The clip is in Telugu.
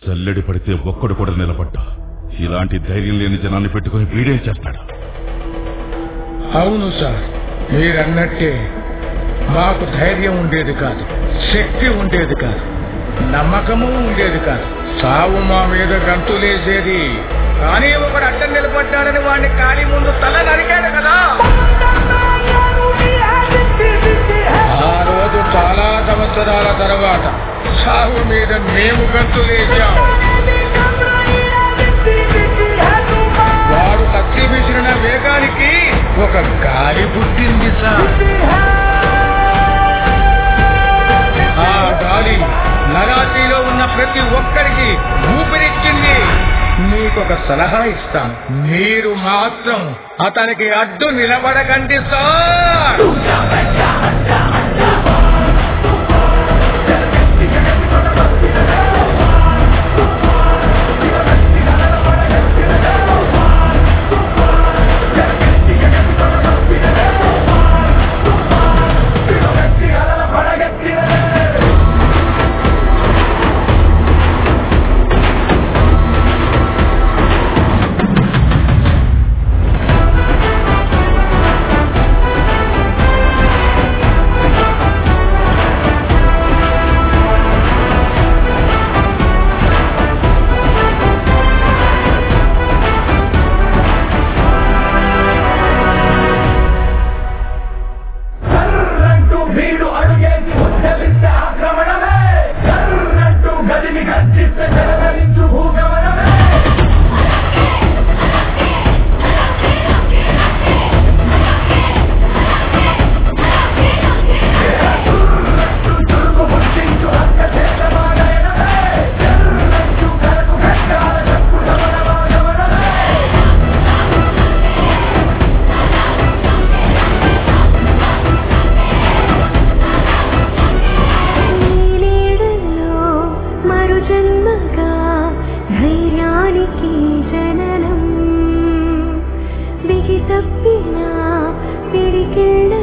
జల్లెడి పడితే ఒక్కడు కూడా నిలబడ్డా ఇలాంటి ధైర్యం లేని జనాన్ని పెట్టుకుని వీడేం చేస్తాడు అవును సార్ మీరన్నట్టే మాకు ధైర్యం ఉండేది కాదు శక్తి ఉండేది కాదు నమ్మకము ఉండేది కాదు సావు మా మీద గంతులేసేది కానీ ఒకడు అడ్డం నిలబడ్డాడని వాడిని కాలి ముందు తల నరికాడు కదా ఆ రోజు చాలా సంవత్సరాల తర్వాత సావు మీద మేము గంతులేసాం వాడు కత్తి విసిరిన వేగానికి ఒక గాలి పుట్టింది సార్ ఆ గాలి నరాతిలో ఉన్న ప్రతి ఒక్కరికి ఊపిరిచ్చింది మీకొక సలహా ఇస్తాను మీరు మాత్రం అతనికి అడ్డు నిలబడకండి సార్ కర్రంటూ వీడు అడుగేసి ఉద్ధరిస్తే ఆక్రమణమే కర్రంటూ గదిని గర్జిస్తే జలధరించు భూగమనమే కర్రంటూ చురుకు పుట్టించు హక్క చేతమాగయనమే కర్రంటూ కరకు కట్టాల చక్కు సమరమాగమనమే నీలీడల్లో మరు జన్మగా ధైర్యానికి జననం బిగి తప్పిన పిడికిళ్ళ